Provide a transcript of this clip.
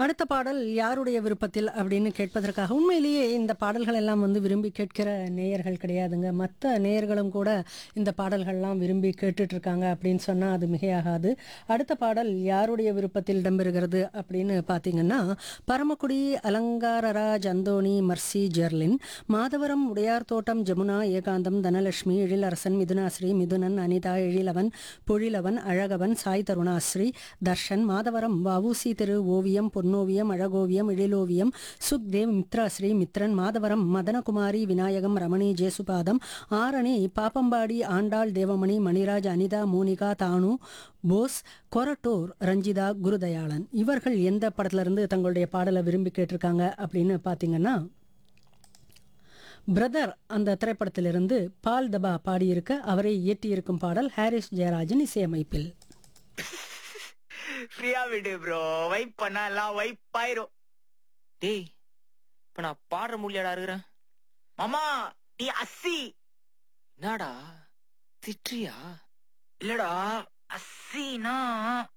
அடுத்த பாடல் யாருடைய விருப்பத்தில் அப்படின்னு கேட்பதற்காக உண்மையிலேயே இந்த பாடல்கள் எல்லாம் வந்து விரும்பி கேட்கிற நேயர்கள் கிடையாதுங்க மற்ற நேயர்களும் கூட இந்த பாடல்கள்லாம் விரும்பி கேட்டுட்டு இருக்காங்க அப்படின்னு சொன்னால் அது மிகையாகாது அடுத்த பாடல் யாருடைய விருப்பத்தில் இடம்பெறுகிறது அப்படின்னு பார்த்தீங்கன்னா பரமக்குடி அலங்காரராஜ் அந்தோணி மர்சி ஜெர்லின் மாதவரம் உடையார் தோட்டம் ஜமுனா ஏகாந்தம் தனலட்சுமி எழிலரசன் மிதுனாஸ்ரீ மிதுனன் அனிதா எழிலவன் பொழிலவன் அழகவன் சாய் தருணாஸ்ரீ தர்ஷன் மாதவரம் வவுசி திரு ஓவியம் பொன்னோவியம் அழகோவியம் எழிலோவியம் சுக்தேவ் மித்ராஸ்ரீ மித்ரன் மாதவரம் மதனகுமாரி விநாயகம் ரமணி ஜேசுபாதம் ஆரணி பாப்பம்பாடி ஆண்டாள் தேவமணி மணிராஜ் அனிதா மோனிகா தானு போஸ் கொரட்டூர் ரஞ்சிதா குருதயாளன் இவர்கள் எந்த படத்துல இருந்து தங்களுடைய பாடலை விரும்பி கேட்டிருக்காங்க அப்படின்னு பார்த்தீங்கன்னா பிரதர் அந்த திரைப்படத்திலிருந்து பால் தபா பாடியிருக்க அவரை இயற்றியிருக்கும் பாடல் ஹாரிஸ் ஜெயராஜன் இசையமைப்பில் ஃப்ரீயா விடு ப்ரோ வைப் பண்ணா எல்லாம் வைப் ஆயிரும் டேய் இப்ப நான் பாடுற முடியாடா இருக்கிறேன் மாமா நீ அஸ்ஸி என்னடா திட்டுறியா இல்லடா அஸ்ஸினா